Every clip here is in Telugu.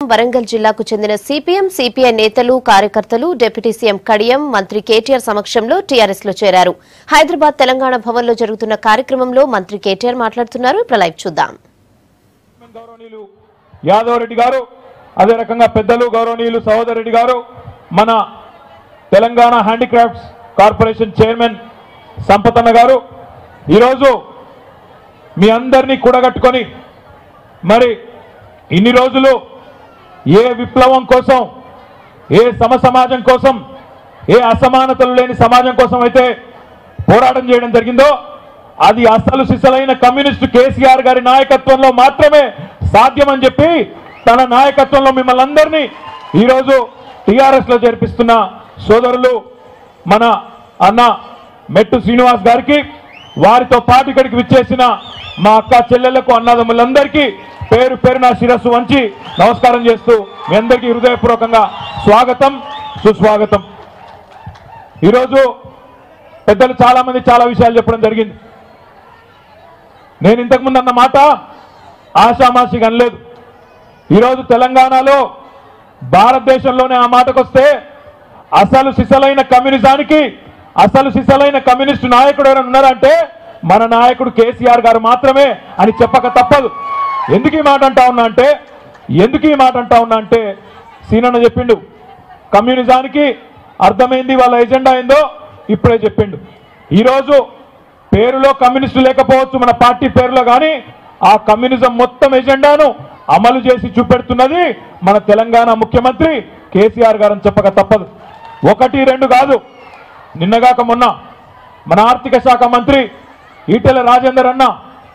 వరంగల్ జిల్లాకు చెందిన సిపిఎం సిపిఐ నేతలు కార్యకర్తలు డిప్యూటీ సీఎం కడియం మంత్రి కేటీఆర్ సమక్షంలో టీఆర్ఎస్ లో చేరారు హైదరాబాద్ తెలంగాణ భవన్ లో జరుగుతున్న కార్యక్రమంలో మంత్రి కేటీఆర్ మాట్లాడుతున్నారు ఇప్పుడు లైవ్ చూద్దాం గౌరవనీయులు యాదవ్ రెడ్డి గారు అదే రకంగా పెద్దలు గౌరవనీయులు సహోదర్ రెడ్డి గారు మన తెలంగాణ హ్యాండిక్రాఫ్ట్స్ కార్పొరేషన్ చైర్మన్ సంపతన్న గారు ఈరోజు మీ అందరినీ కూడగట్టుకొని మరి ఇన్ని రోజులు ఏ విప్లవం కోసం ఏ సమ సమాజం కోసం ఏ అసమానతలు లేని సమాజం కోసం అయితే పోరాటం చేయడం జరిగిందో అది అసలు సిసలైన కమ్యూనిస్టు కేసీఆర్ గారి నాయకత్వంలో మాత్రమే సాధ్యమని చెప్పి తన నాయకత్వంలో మిమ్మల్ని అందరినీ ఈరోజు టీఆర్ఎస్ లో జరిపిస్తున్న సోదరులు మన అన్న మెట్టు శ్రీనివాస్ గారికి వారితో పాటు ఇక్కడికి విచ్చేసిన మా అక్క చెల్లెళ్లకు అన్నదమ్ములందరికీ పేరు పేరు నా శిరస్సు వంచి నమస్కారం చేస్తూ మీ అందరికీ హృదయపూర్వకంగా స్వాగతం సుస్వాగతం ఈరోజు పెద్దలు చాలా మంది చాలా విషయాలు చెప్పడం జరిగింది నేను ఇంతకుముందు అన్న మాట ఆషామాషిగా అనలేదు ఈరోజు తెలంగాణలో భారతదేశంలోనే ఆ మాటకొస్తే అసలు సిసలైన కమ్యూనిజానికి అసలు సిసలైన కమ్యూనిస్టు నాయకుడు ఎవరైనా ఉన్నారంటే మన నాయకుడు కేసీఆర్ గారు మాత్రమే అని చెప్పక తప్పదు ఎందుకు ఈ మాట అంటా ఉన్నా అంటే ఎందుకు ఈ మాట అంటా ఉన్నా అంటే సీనన్న చెప్పిండు కమ్యూనిజానికి అర్థమైంది వాళ్ళ ఎజెండా ఏందో ఇప్పుడే చెప్పిండు ఈరోజు పేరులో కమ్యూనిస్టు లేకపోవచ్చు మన పార్టీ పేరులో కానీ ఆ కమ్యూనిజం మొత్తం ఎజెండాను అమలు చేసి చూపెడుతున్నది మన తెలంగాణ ముఖ్యమంత్రి కేసీఆర్ గారని చెప్పక తప్పదు ఒకటి రెండు కాదు నిన్నగాక మొన్న మన ఆర్థిక శాఖ మంత్రి ఈటెల రాజేందర్ అన్న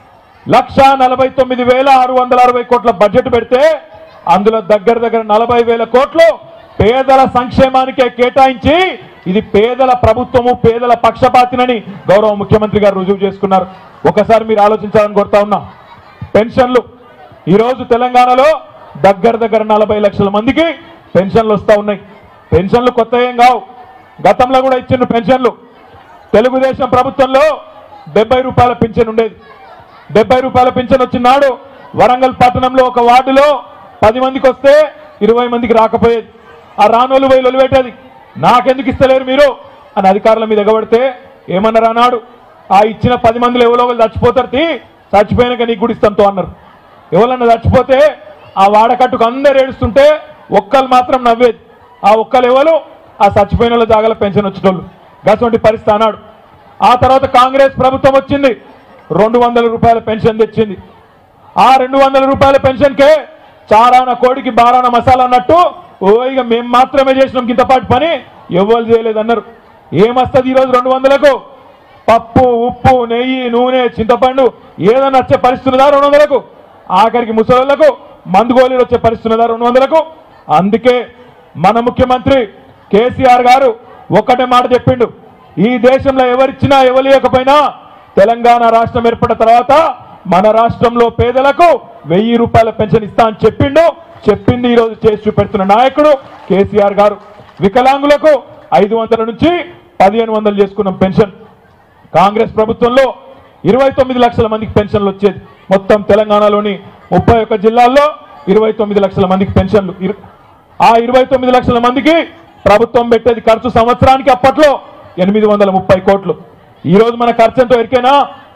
లక్ష నలభై తొమ్మిది వేల ఆరు వందల అరవై కోట్ల బడ్జెట్ పెడితే అందులో దగ్గర దగ్గర నలభై వేల కోట్లు పేదల సంక్షేమానికే కేటాయించి ఇది పేదల ప్రభుత్వము పేదల పక్షపాతినని గౌరవ ముఖ్యమంత్రి గారు రుజువు చేసుకున్నారు ఒకసారి మీరు ఆలోచించాలని కోరుతా ఉన్నా పెన్షన్లు ఈరోజు తెలంగాణలో దగ్గర దగ్గర నలభై లక్షల మందికి పెన్షన్లు వస్తూ ఉన్నాయి పెన్షన్లు కొత్త ఏం కావు గతంలో కూడా ఇచ్చిండ్రు పెన్షన్లు తెలుగుదేశం ప్రభుత్వంలో డెబ్బై రూపాయల పింఛన్ ఉండేది డెబ్బై రూపాయల పింఛన్ వచ్చినాడు వరంగల్ పట్టణంలో ఒక వార్డులో పది మందికి వస్తే ఇరవై మందికి రాకపోయేది ఆ రానోళ్ళు పోయి లొలిపెట్టేది నాకెందుకు ఇస్తలేరు మీరు అని అధికారుల మీద ఎగబడితే ఏమన్నారు అన్నాడు ఆ ఇచ్చిన పది మందిలో ఎవరో ఒకరు చచ్చిపోతారు తీ చచ్చిపోయినాక నీకు కూడా ఇస్తాంతో అన్నారు ఎవరన్నా చచ్చిపోతే ఆ వాడకట్టుకు అందరు ఏడుస్తుంటే ఒక్కరు మాత్రం నవ్వేది ఆ ఒక్కరు ఎవరు ఆ చచ్చిపోయిన వాళ్ళ జాగాల పెన్షన్ వచ్చేటోళ్ళు గటువంటి పరిస్థితి అన్నాడు ఆ తర్వాత కాంగ్రెస్ ప్రభుత్వం వచ్చింది రెండు వందల రూపాయల పెన్షన్ తెచ్చింది ఆ రెండు వందల రూపాయల పెన్షన్కే చారాన కోడికి బారాన మసాలా అన్నట్టు ఓ ఇక మేము మాత్రమే చేసినాం ఇంతపాటి పని ఎవ్వరు చేయలేదన్నారు ఏమొస్తుంది ఈరోజు రెండు వందలకు పప్పు ఉప్పు నెయ్యి నూనె చింతపండు ఏదన్నా వచ్చే పరిస్థితి ఉన్నదా రెండు వందలకు ఆఖరికి ముసలోళ్లకు మందు గోళీలు వచ్చే పరిస్థితి ఉన్నదా రెండు వందలకు అందుకే మన ముఖ్యమంత్రి కేసీఆర్ గారు ఒక్కటే మాట చెప్పిండు ఈ దేశంలో ఎవరిచ్చినా ఎవరియకపోయినా తెలంగాణ రాష్ట్రం ఏర్పడిన తర్వాత మన రాష్ట్రంలో పేదలకు వెయ్యి రూపాయల పెన్షన్ ఇస్తా అని చెప్పిండు చెప్పింది ఈరోజు చేసి చూపెడుతున్న నాయకుడు కేసీఆర్ గారు వికలాంగులకు ఐదు వందల నుంచి పదిహేను వందలు చేసుకున్నాం పెన్షన్ కాంగ్రెస్ ప్రభుత్వంలో ఇరవై తొమ్మిది లక్షల మందికి పెన్షన్లు వచ్చేది మొత్తం తెలంగాణలోని ముప్పై ఒక్క జిల్లాల్లో ఇరవై తొమ్మిది లక్షల మందికి పెన్షన్లు ఇరు- ఆ ఇరవై తొమ్మిది లక్షల మందికి ప్రభుత్వం పెట్టేది ఖర్చు సంవత్సరానికి అప్పట్లో ఎనిమిది వందల ముప్పై కోట్లు ఈ రోజు మన ఖర్చు ఎంతో ఎరికేనా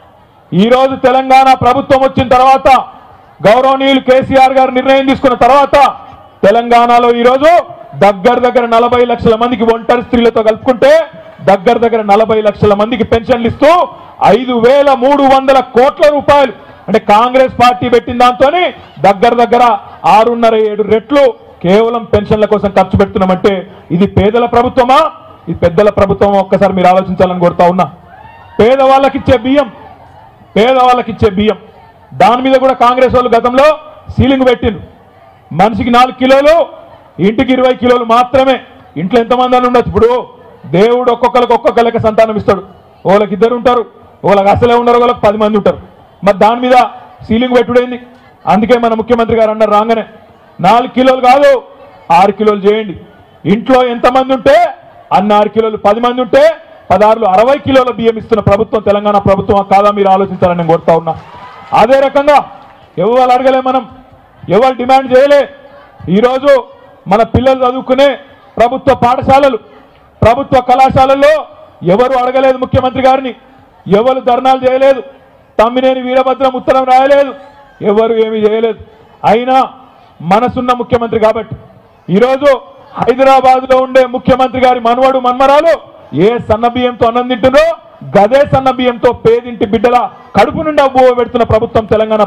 ఈ రోజు తెలంగాణ ప్రభుత్వం వచ్చిన తర్వాత గౌరవనీయులు కేసీఆర్ గారు నిర్ణయం తీసుకున్న తర్వాత తెలంగాణలో ఈ రోజు దగ్గర దగ్గర నలభై లక్షల మందికి ఒంటరి స్త్రీలతో కలుపుకుంటే దగ్గర దగ్గర నలభై లక్షల మందికి పెన్షన్లు ఇస్తూ ఐదు వేల మూడు వందల కోట్ల రూపాయలు అంటే కాంగ్రెస్ పార్టీ పెట్టిన దాంతో దగ్గర దగ్గర ఆరున్నర ఏడు రెట్లు కేవలం పెన్షన్ల కోసం ఖర్చు పెడుతున్నామంటే ఇది పేదల ప్రభుత్వమా ఇది పెద్దల ప్రభుత్వమా ఒక్కసారి మీరు ఆలోచించాలని కోరుతా ఉన్నా పేదవాళ్ళకి ఇచ్చే బియ్యం పేదవాళ్ళకి ఇచ్చే బియ్యం దాని మీద కూడా కాంగ్రెస్ వాళ్ళు గతంలో సీలింగ్ పెట్టిండ్రు మనిషికి నాలుగు కిలోలు ఇంటికి ఇరవై కిలోలు మాత్రమే ఇంట్లో ఎంతమంది అని ఉండొచ్చు ఇప్పుడు దేవుడు ఒక్కొక్కరికి ఒక్కొక్క లెక్క సంతానం ఇస్తాడు వాళ్ళకి ఇద్దరు ఉంటారు వాళ్ళకి అసలే ఉండరు వాళ్ళకి పది మంది ఉంటారు మరి దాని మీద సీలింగ్ పెట్టుడైంది అందుకే మన ముఖ్యమంత్రి గారు అన్నారు రాగానే నాలుగు కిలోలు కాదు ఆరు కిలోలు చేయండి ఇంట్లో ఎంతమంది ఉంటే అన్న ఆరు కిలోలు పది మంది ఉంటే పదహారులు అరవై కిలోల బియ్యం ఇస్తున్న ప్రభుత్వం తెలంగాణ ప్రభుత్వం కాదా మీరు ఆలోచించాలని నేను కోరుతా ఉన్నా అదే రకంగా ఎవరు అడగలే మనం ఎవరు డిమాండ్ చేయలే ఈరోజు మన పిల్లలు చదువుకునే ప్రభుత్వ పాఠశాలలు ప్రభుత్వ కళాశాలల్లో ఎవరు అడగలేదు ముఖ్యమంత్రి గారిని ఎవరు ధర్నాలు చేయలేదు తమ్మినేని వీరభద్రం ఉత్తరం రాయలేదు ఎవరు ఏమీ చేయలేదు అయినా మనసున్న ముఖ్యమంత్రి కాబట్టి ఈరోజు హైదరాబాద్ లో ఉండే ముఖ్యమంత్రి గారి మనవడు మన్మరాలు ఏ సన్న బియ్యంతో అన్నం తింటుందో గదే సన్న బియ్యంతో పేదింటి బిడ్డల కడుపు నుండి అబ్బువ పెడుతున్న ప్రభుత్వం తెలంగాణ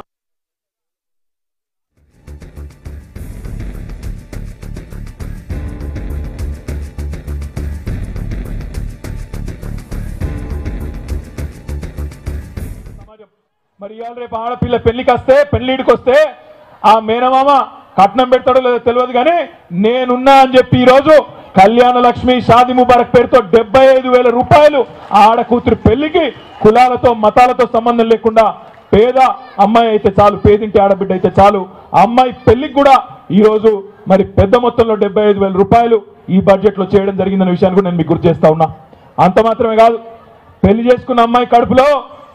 సమాజం మరి ఇవాళ రేపు ఆడపిల్ల పెళ్లికి వస్తే పెళ్లిడికి వస్తే ఆ మేనమామ కట్నం పెడతాడో లేదో తెలియదు కానీ నేనున్నా అని చెప్పి ఈరోజు కళ్యాణ లక్ష్మి షాది ముబారక్ పేరుతో డెబ్బై ఐదు వేల రూపాయలు ఆ ఆడ కూతురు పెళ్లికి కులాలతో మతాలతో సంబంధం లేకుండా పేద అమ్మాయి అయితే చాలు పేదింటి ఆడబిడ్డ అయితే చాలు ఆ అమ్మాయి పెళ్లికి కూడా ఈరోజు మరి పెద్ద మొత్తంలో డెబ్బై ఐదు వేల రూపాయలు ఈ బడ్జెట్లో చేయడం జరిగిందనే విషయాన్ని కూడా నేను మీకు గుర్తు చేస్తా ఉన్నా అంత మాత్రమే కాదు పెళ్లి చేసుకున్న అమ్మాయి కడుపులో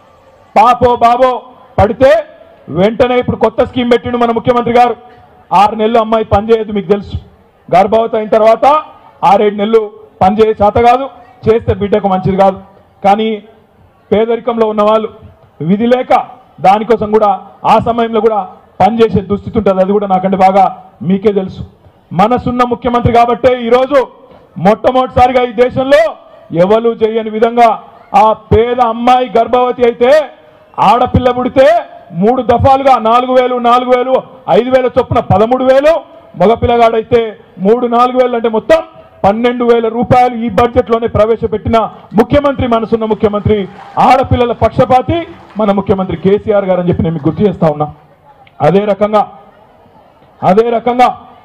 పాపో బాబో పడితే వెంటనే ఇప్పుడు కొత్త స్కీమ్ పెట్టిండు మన ముఖ్యమంత్రి గారు ఆరు నెలలు అమ్మాయి పనిచేయదు మీకు తెలుసు గర్భవతి అయిన తర్వాత ఆరేడు నెలలు పనిచేయ చేత కాదు చేస్తే బిడ్డకు మంచిది కాదు కానీ పేదరికంలో ఉన్న వాళ్ళు విధి లేక దానికోసం కూడా ఆ సమయంలో కూడా పనిచేసే దుస్థితి ఉంటుంది అది కూడా నాకంటే బాగా మీకే తెలుసు మనసున్న ముఖ్యమంత్రి కాబట్టే ఈరోజు మొట్టమొదటిసారిగా ఈ దేశంలో ఎవరు చేయని విధంగా ఆ పేద అమ్మాయి గర్భవతి అయితే ఆడపిల్ల పుడితే మూడు దఫాలుగా నాలుగు వేలు నాలుగు వేలు ఐదు వేల చొప్పున పదమూడు వేలు మగపిల్లగాడైతే మూడు నాలుగు వేలు అంటే మొత్తం పన్నెండు వేల రూపాయలు ఈ బడ్జెట్ లోనే ప్రవేశపెట్టిన ముఖ్యమంత్రి మనసున్న ముఖ్యమంత్రి ఆడపిల్లల పక్షపాతి మన ముఖ్యమంత్రి కేసీఆర్ గారు అని చెప్పి నేను మీకు గుర్తు చేస్తా ఉన్నా అదే రకంగా అదే రకంగా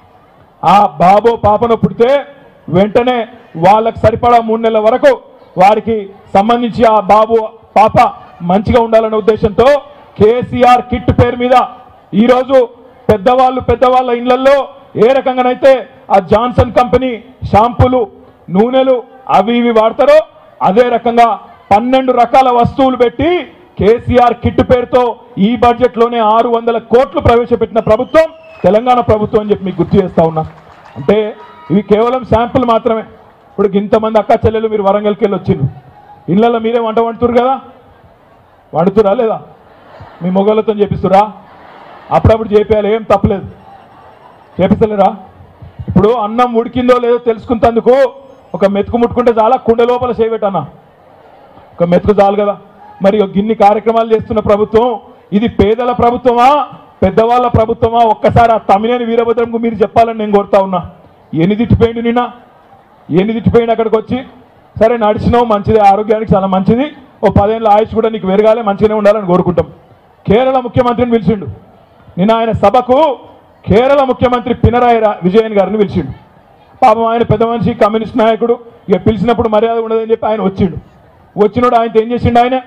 ఆ బాబో పాపను పుడితే వెంటనే వాళ్ళకి సరిపడా మూడు నెలల వరకు వారికి సంబంధించి ఆ బాబు పాప మంచిగా ఉండాలనే ఉద్దేశంతో కేసీఆర్ కిట్ పేరు మీద ఈరోజు పెద్దవాళ్ళు పెద్దవాళ్ళ ఇళ్లలో ఏ రకంగానైతే ఆ జాన్సన్ కంపెనీ షాంపూలు నూనెలు అవి ఇవి వాడతారో అదే రకంగా పన్నెండు రకాల వస్తువులు పెట్టి కేసీఆర్ కిట్ పేరుతో ఈ బడ్జెట్ లోనే ఆరు వందల కోట్లు ప్రవేశపెట్టిన ప్రభుత్వం తెలంగాణ ప్రభుత్వం అని చెప్పి మీకు గుర్తు చేస్తా ఉన్నా అంటే ఇవి కేవలం శాంపుల్ మాత్రమే ఇప్పుడు ఇంతమంది అక్క చెల్లెలు మీరు వరంగల్కి వెళ్ళి వచ్చిండ్రు ఇళ్ళల్లో మీరే వంట వండుతురు కదా వండుతురా లేదా మీ మొగళ్ళతో చేపిస్తురా అప్పుడప్పుడు చేపేయాలి ఏం తప్పలేదు చేపిస్తలేరా ఇప్పుడు అన్నం ఉడికిందో లేదో తెలుసుకున్నందుకు ఒక మెతుకు ముట్టుకుంటే చాలా కుండ లోపల చేయబెట్టన్నా ఒక మెతుకు చాలు కదా మరి ఒక గిన్ని కార్యక్రమాలు చేస్తున్న ప్రభుత్వం ఇది పేదల ప్రభుత్వమా పెద్దవాళ్ళ ప్రభుత్వమా ఒక్కసారి ఆ తమిళని వీరభద్రంకు మీరు చెప్పాలని నేను కోరుతా ఉన్నా ఎన్ని తిట్టిపోయిండు నిన్న ఎన్ని తిట్టిపోయిండు అక్కడికి వచ్చి సరే నడిచినావు మంచిది ఆరోగ్యానికి చాలా మంచిది ఓ పదేళ్ళ ఆయుష్ కూడా నీకు పెరగాలి మంచిగానే ఉండాలని కోరుకుంటాం కేరళ ముఖ్యమంత్రిని పిలిచిండు నిన్న ఆయన సభకు కేరళ ముఖ్యమంత్రి పినరాయి రా- విజయన్ గారిని పిలిచిండు పాపం ఆయన పెద్ద మనిషి కమ్యూనిస్ట్ నాయకుడు ఇక పిలిచినప్పుడు మర్యాద ఉండదని చెప్పి ఆయన వచ్చిండు వచ్చినోడు ఆయనతో ఏం చేసిండు ఆయన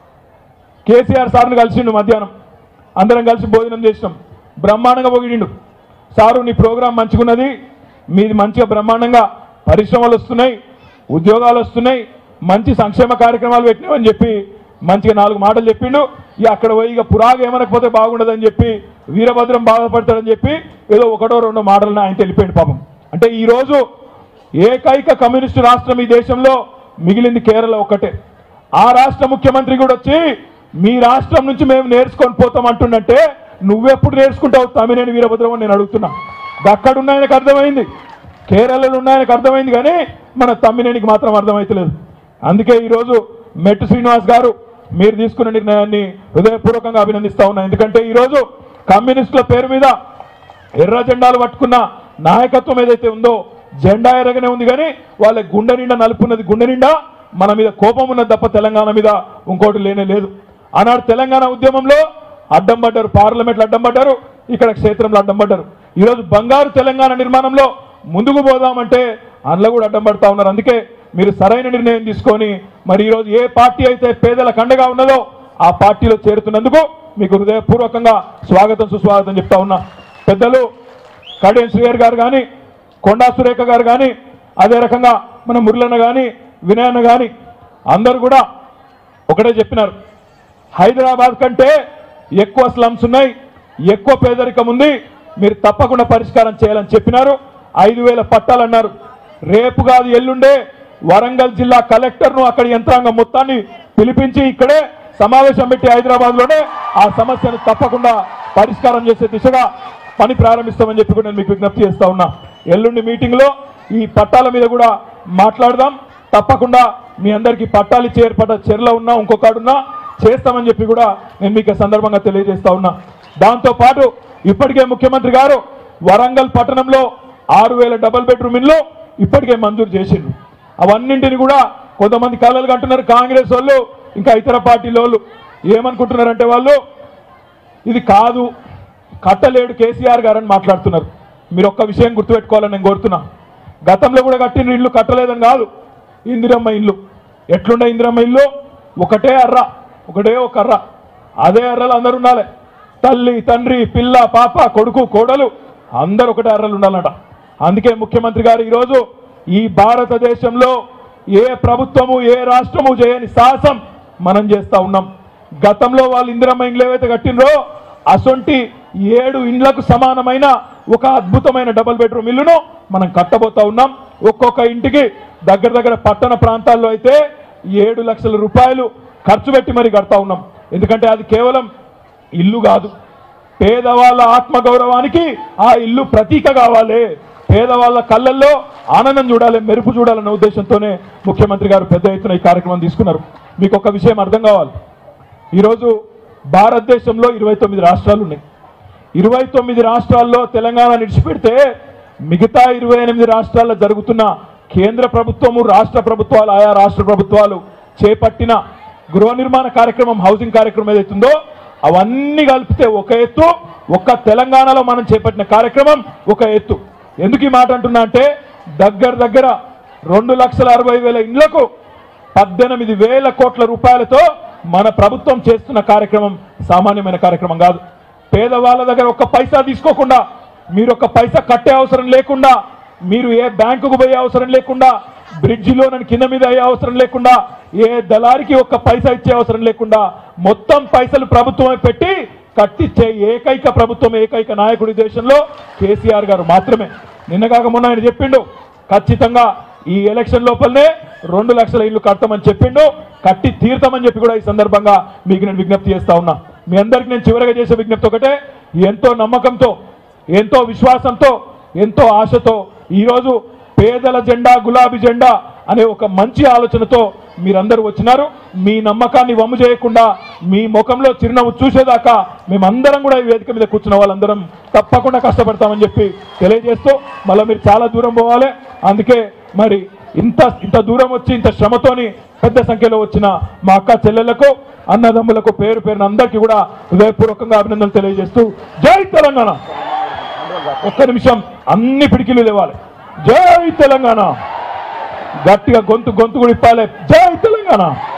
కేసీఆర్ సార్ని కలిసిండు మధ్యాహ్నం అందరం కలిసి భోజనం చేసినాం బ్రహ్మాండంగా పొగిడిండు సారు నీ ప్రోగ్రాం మంచిగున్నది మీది మంచిగా బ్రహ్మాండంగా పరిశ్రమలు వస్తున్నాయి ఉద్యోగాలు వస్తున్నాయి మంచి సంక్షేమ కార్యక్రమాలు పెట్టినామని చెప్పి మంచిగా నాలుగు మాటలు చెప్పిండు ఇక అక్కడ పోయి ఇక పురాగా ఏమనకపోతే బాగుండదని చెప్పి వీరభద్రం బాధపడతాడని చెప్పి ఏదో ఒకటో రెండో మాటలను ఆయన తెలిపాడు పాపం అంటే ఈ రోజు ఏకైక కమ్యూనిస్టు రాష్ట్రం ఈ దేశంలో మిగిలింది కేరళ ఒక్కటే ఆ రాష్ట్ర ముఖ్యమంత్రి కూడా వచ్చి మీ రాష్ట్రం నుంచి మేము నేర్చుకొని పోతాం అంటుండంటే నువ్వెప్పుడు నేర్చుకుంటావు తమిళని వీరభద్రం అని నేను అడుగుతున్నా అక్కడ ఉన్న ఆయనకు అర్థమైంది కేరళలో ఉన్న ఆయనకు అర్థమైంది కానీ మన తమ్మినేనికి మాత్రం అర్థమైతలేదు అందుకే ఈరోజు మెట్టు శ్రీనివాస్ గారు మీరు తీసుకున్న నిర్ణయాన్ని హృదయపూర్వకంగా అభినందిస్తా ఉన్నా ఎందుకంటే ఈరోజు కమ్యూనిస్టుల పేరు మీద ఎర్ర జెండాలు పట్టుకున్న నాయకత్వం ఏదైతే ఉందో జెండా ఎరగనే ఉంది కానీ వాళ్ళ గుండె నిండా నలుపున్నది గుండె నిండా మన మీద కోపం ఉన్నది తప్ప తెలంగాణ మీద ఇంకోటి లేనే లేదు ఆనాడు తెలంగాణ ఉద్యమంలో అడ్డం పడ్డారు పార్లమెంట్లో అడ్డం పడ్డారు ఇక్కడ క్షేత్రంలో అడ్డం పడ్డారు ఈరోజు బంగారు తెలంగాణ నిర్మాణంలో ముందుకు పోదామంటే అందులో కూడా అడ్డం పడతా ఉన్నారు అందుకే మీరు సరైన నిర్ణయం తీసుకొని మరి ఈరోజు ఏ పార్టీ అయితే పేదల కండగా ఉన్నదో ఆ పార్టీలో చేరుతున్నందుకు మీకు హృదయపూర్వకంగా స్వాగతం సుస్వాగతం చెప్తా ఉన్నా పెద్దలు కడియం శ్రీహర్ గారు కానీ కొండా సురేఖ గారు కానీ అదే రకంగా మన మురళన్న కానీ వినయన్న కానీ అందరూ కూడా ఒకటే చెప్పినారు హైదరాబాద్ కంటే ఎక్కువ స్లమ్స్ ఉన్నాయి ఎక్కువ పేదరికం ఉంది మీరు తప్పకుండా పరిష్కారం చేయాలని చెప్పినారు ఐదు వేల పట్టాలన్నారు రేపు కాదు ఎల్లుండే వరంగల్ జిల్లా కలెక్టర్ను అక్కడ యంత్రాంగం మొత్తాన్ని పిలిపించి ఇక్కడే సమావేశం పెట్టి హైదరాబాద్ లోనే ఆ సమస్యను తప్పకుండా పరిష్కారం చేసే దిశగా పని ప్రారంభిస్తామని చెప్పి కూడా నేను మీకు విజ్ఞప్తి చేస్తా ఉన్నా ఎల్లుండి మీటింగ్ లో ఈ పట్టాల మీద కూడా మాట్లాడదాం తప్పకుండా మీ అందరికీ పట్టాలు ఇచ్చి ఏర్పడ్డ చర్యలో ఉన్నా ఇంకొకడున్నా చేస్తామని చెప్పి కూడా నేను మీకు ఈ సందర్భంగా తెలియజేస్తా ఉన్నా దాంతో పాటు ఇప్పటికే ముఖ్యమంత్రి గారు వరంగల్ పట్టణంలో ఆరు వేల డబల్ బెడ్రూమ్ ఇల్లు ఇప్పటికే మంజూరు చేసిండు అవన్నింటిని కూడా కొంతమంది కళలు కంటున్నారు కాంగ్రెస్ వాళ్ళు ఇంకా ఇతర పార్టీల వాళ్ళు ఏమనుకుంటున్నారంటే వాళ్ళు ఇది కాదు కట్టలేడు కేసీఆర్ గారు అని మాట్లాడుతున్నారు మీరు ఒక్క విషయం గుర్తుపెట్టుకోవాలని నేను కోరుతున్నా గతంలో కూడా కట్టిన ఇల్లు కట్టలేదని కాదు ఇందిరమ్మ ఇల్లు ఎట్లుండే ఇందిరమ్మ ఇల్లు ఒకటే అర్ర ఒకటే ఒక అర్ర అదే అర్రలు అందరు ఉండాలి తల్లి తండ్రి పిల్ల పాప కొడుకు కోడలు అందరు ఒకటే అర్రలు ఉండాలట అందుకే ముఖ్యమంత్రి గారు ఈరోజు ఈ భారతదేశంలో ఏ ప్రభుత్వము ఏ రాష్ట్రము చేయని సాహసం మనం చేస్తా ఉన్నాం గతంలో వాళ్ళు ఇందిరమ్మ ఇండ్లు ఏవైతే కట్టినరో అసొంటి ఏడు ఇండ్లకు సమానమైన ఒక అద్భుతమైన డబుల్ బెడ్రూమ్ ఇల్లును మనం కట్టబోతా ఉన్నాం ఒక్కొక్క ఇంటికి దగ్గర దగ్గర పట్టణ ప్రాంతాల్లో అయితే ఏడు లక్షల రూపాయలు ఖర్చు పెట్టి మరి కడతా ఉన్నాం ఎందుకంటే అది కేవలం ఇల్లు కాదు పేదవాళ్ళ ఆత్మగౌరవానికి ఆ ఇల్లు ప్రతీక కావాలి పేదవాళ్ళ కళ్ళల్లో ఆనందం చూడాలి మెరుపు చూడాలన్న ఉద్దేశంతోనే ముఖ్యమంత్రి గారు పెద్ద ఎత్తున ఈ కార్యక్రమం తీసుకున్నారు మీకు ఒక విషయం అర్థం కావాలి ఈరోజు భారతదేశంలో ఇరవై తొమ్మిది రాష్ట్రాలు ఉన్నాయి ఇరవై తొమ్మిది రాష్ట్రాల్లో తెలంగాణ నిడిచిపెడితే మిగతా ఇరవై ఎనిమిది రాష్ట్రాల్లో జరుగుతున్న కేంద్ర ప్రభుత్వము రాష్ట్ర ప్రభుత్వాలు ఆయా రాష్ట్ర ప్రభుత్వాలు చేపట్టిన గృహ నిర్మాణ కార్యక్రమం హౌసింగ్ కార్యక్రమం ఏదైతుందో అవన్నీ కలిపితే ఒక ఎత్తు ఒక్క తెలంగాణలో మనం చేపట్టిన కార్యక్రమం ఒక ఎత్తు ఎందుకు ఈ మాట అంటున్నా అంటే దగ్గర దగ్గర రెండు లక్షల అరవై వేల ఇండ్లకు పద్దెనిమిది వేల కోట్ల రూపాయలతో మన ప్రభుత్వం చేస్తున్న కార్యక్రమం సామాన్యమైన కార్యక్రమం కాదు పేదవాళ్ళ దగ్గర ఒక్క పైసా తీసుకోకుండా మీరు ఒక్క పైసా కట్టే అవసరం లేకుండా మీరు ఏ బ్యాంకుకు పోయే అవసరం లేకుండా బ్రిడ్జిలో నన్ను కింద మీద అయ్యే అవసరం లేకుండా ఏ దళారికి ఒక్క పైసా ఇచ్చే అవసరం లేకుండా మొత్తం పైసలు ప్రభుత్వమే పెట్టి కట్టించే ఏకైక ప్రభుత్వం ఏకైక నాయకుడి దేశంలో కేసీఆర్ గారు మాత్రమే నిన్నగాక మొన్న ఆయన చెప్పిండు ఖచ్చితంగా ఈ ఎలక్షన్ లోపలనే రెండు లక్షల ఇల్లు కడతామని చెప్పిండు కట్టి తీరుతామని చెప్పి కూడా ఈ సందర్భంగా మీకు నేను విజ్ఞప్తి చేస్తా ఉన్నా మీ అందరికి నేను చివరిగా చేసే విజ్ఞప్తి ఒకటే ఎంతో నమ్మకంతో ఎంతో విశ్వాసంతో ఎంతో ఆశతో ఈరోజు పేదల జెండా గులాబీ జెండా అనే ఒక మంచి ఆలోచనతో మీరందరూ వచ్చినారు మీ నమ్మకాన్ని వమ్ము చేయకుండా మీ ముఖంలో చిరునవ్వు చూసేదాకా మేమందరం కూడా ఈ వేదిక మీద కూర్చున్న వాళ్ళందరం తప్పకుండా కష్టపడతామని చెప్పి తెలియజేస్తూ మళ్ళీ మీరు చాలా దూరం పోవాలి అందుకే మరి ఇంత ఇంత దూరం వచ్చి ఇంత శ్రమతోని పెద్ద సంఖ్యలో వచ్చిన మా అక్క చెల్లెళ్లకు అన్నదమ్ములకు పేరు పేరున అందరికీ కూడా హృదయపూర్వకంగా అభినందనలు తెలియజేస్తూ జై తెలంగాణ ఒక్క నిమిషం అన్ని పిడికిలు లేవాలి జై తెలంగాణ గట్టిగా గొంతు గొంతు కూడా ఇప్పాలి జై తెలంగాణ